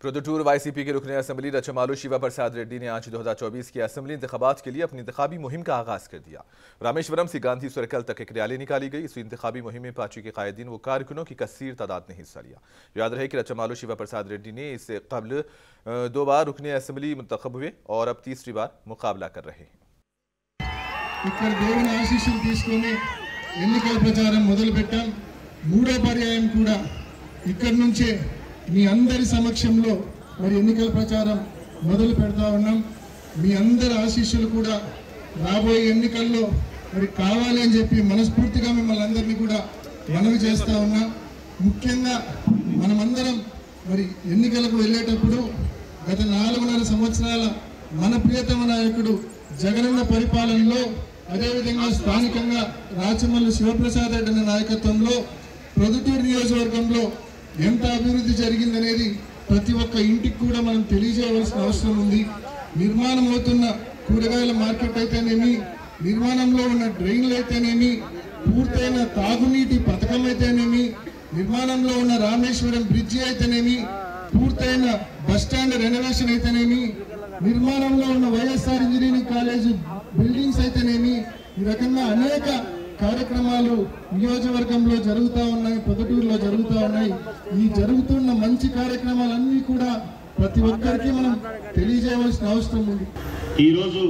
प्रोदोटूर वाईसीपी के रुकन असम्बली रचमालू शिवा प्रसाद रेड्डी ने आज 2024 के असम्बली इंतबात के लिए अपनी इंतबी मुहिम का आगाज कर दिया रामेश्वरम से गांधी सर्कल तक एक रैली निकाली गई इस इंतबी मुहिम में पार्टी के कायदीन व कारकुनों की कसीर तादाद ने हिस्सा लिया याद रहे कि रचमालू शिवा प्रसाद रेड्डी ने इससे कबल अ, दो बार रुकन असम्बली मुंतखब हुए और अब तीसरी बार मुकाबला कर रहे हैं ఇక్కడ దేవుని ఆశీస్సులు తీసుకొని ఎన్నికల ప్రచారం మొదలు పెట్టాం మూడో పర్యాయం కూడా ఇక్కడి నుంచే మీ అందరి సమక్షంలో మరి ఎన్నికల ప్రచారం మొదలు పెడతా ఉన్నాం మీ అందరి ఆశీస్సులు కూడా రాబోయే ఎన్నికల్లో మరి కావాలి అని చెప్పి మనస్ఫూర్తిగా మిమ్మల్ని అందరినీ కూడా మనవి చేస్తా ఉన్నాం ముఖ్యంగా మనమందరం మరి ఎన్నికలకు వెళ్ళేటప్పుడు గత నాలుగున్నర సంవత్సరాల మన ప్రియతమ నాయకుడు జగనన్న పరిపాలనలో అదేవిధంగా స్థానికంగా రాచమల్లి శివప్రసాద్ రెడ్డి అనే నాయకత్వంలో ప్రొద్దుటూరు నియోజకవర్గంలో ఎంత అభివృద్ధి జరిగిందనేది ప్రతి ఒక్క ఇంటికి కూడా మనం తెలియజేయవలసిన అవసరం ఉంది నిర్మాణం అవుతున్న కూరగాయల మార్కెట్ అయితేనేమి నిర్మాణంలో ఉన్న డ్రైన్లు అయితేనేమి పూర్తయిన తాగునీటి పథకం అయితేనేమి నిర్మాణంలో ఉన్న రామేశ్వరం బ్రిడ్జి అయితేనేమి పూర్తయిన బస్టాండ్ రెనోవేషన్ అయితేనేమి నిర్మాణంలో ఉన్న వైఎస్ఆర్ ఇంజనీరింగ్ కాలేజ్ బిల్డింగ్స్ అయితేనేమి ఈ రకంగా అనేక కార్యక్రమాలు నియోజకవర్గంలో జరుగుతూ ఉన్నాయి పొద్దుటూరులో జరుగుతూ ఉన్నాయి ఈ జరుగుతున్న మంచి కార్యక్రమాలన్నీ కూడా ప్రతి ఒక్కరికి మనం తెలియజేయవలసిన అవసరం ఉంది ఈరోజు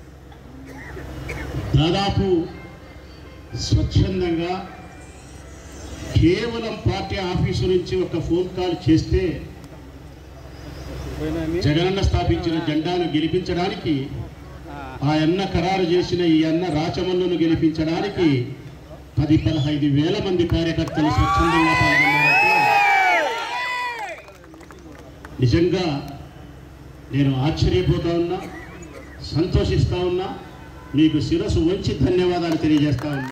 దాదాపు స్వచ్ఛందంగా కేవలం పార్టీ ఆఫీసు నుంచి ఒక ఫోన్ కాల్ చేస్తే జగనన్న స్థాపించిన జెండాను గెలిపించడానికి ఆ అన్న ఖరారు చేసిన ఈ అన్న రాచమల్లును గెలిపించడానికి పది పదహైదు వేల మంది కార్యకర్తలు స్వచ్ఛందంగా పాల్గొన్నారంటే నిజంగా నేను ఆశ్చర్యపోతా ఉన్నా సంతోషిస్తా ఉన్నా మీకు శిరస్సు వంచి ధన్యవాదాలు తెలియజేస్తా ఉన్నా